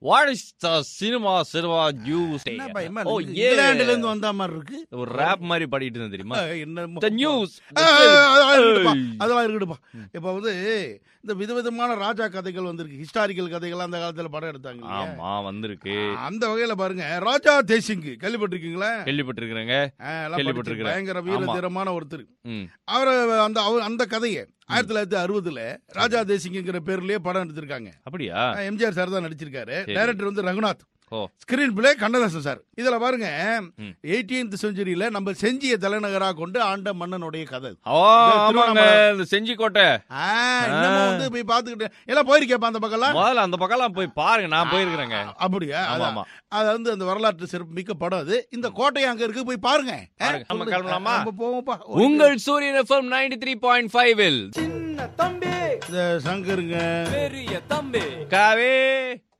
What is the cinema cinema news? என்ன பயமா Oh, இருக்கு? yeah. இங்கிலாந்துல இருந்து வந்த மாதிரி இருக்கு ஒரு ரேப் மாதிரி பாடிட்டு இருந்தேன் தெரியுமா அஹ், என்னமோ. The news. அஹ், அதெல்லாம் இருக்கட்டுப்பா. ஏய். அதெல்லாம் இருக்கட்டுப்பா இப்ப வந்து இந்த விதவிதமான ராஜா கதைகள் வந்திருக்கு ஹிஸ்டாரிக்கல் கதைகள் அந்த காலத்துல படம் எடுத்தாங்க இல்லையா? ஆமா வந்திருக்கு அந்த வகையில பாருங்க ராஜா தேசிங் கேள்விப்பட்டிருக்கீங்களா கேள்விப்பட்டிருக்கிறேங்க அஹ், எல்லாம் படிச்சு கேள்விப்பட்டிருக்கிறேன். பயங்கர வீர ஆமா. தீரமான ஒருத்தர் ம். அவர் அந்த அவர் அந்த கதையை ஆயிரத்தி தொள்ளாயிரத்தி அறுபதுல ராஜா தேசிங்கிற பேர்லயே படம் எடுத்திருக்காங்க அப்படியா அஹ், எம்ஜிஆர் சார் தான் நடிச்சிருக்காரு சரி. டைரக்டர் வந்து ரகுநாத் ஓ ஸ்கிரீன் பிளே கண்ணதாசன் சார் இதுல பாருங்க ம். எயிட்டீன்த் செஞ்சுரியில நம்ம செஞ்சிய தலைநகரா கொண்டு ஆண்ட மன்னனுடைய கதை இது. ஓ இந்த ஆமாங்க திருவண்ணாமலை- இந்த செஞ்சிக்கோட்டை ஆ, இன்னமும் வந்து போய் பாத்துக்கிட்டு எல்லாம் போயிருக்கேப்பா அந்த பக்கம்லாம் முதல்ல அந்த பக்கம்லாம் போய் பாருங்க நான் போயிருக்கிறேங்க அப்படியா ஆமா அதான். ஆமா அது வந்து அந்த வரலாற்று சிறப்பு மிக்க படம் அது இந்த கோட்டை அங்க இருக்கு போய் பாருங்க ஆ, பாருங்க. நம்ம சொல்லுங்க. கிளம்பலாமா? நம்ம போவோம்ப்பா உங்கள் Suryan FM ninety three point five சின்ன தம்பி இந்த சங்கருங்க பெரிய தம்பி காவே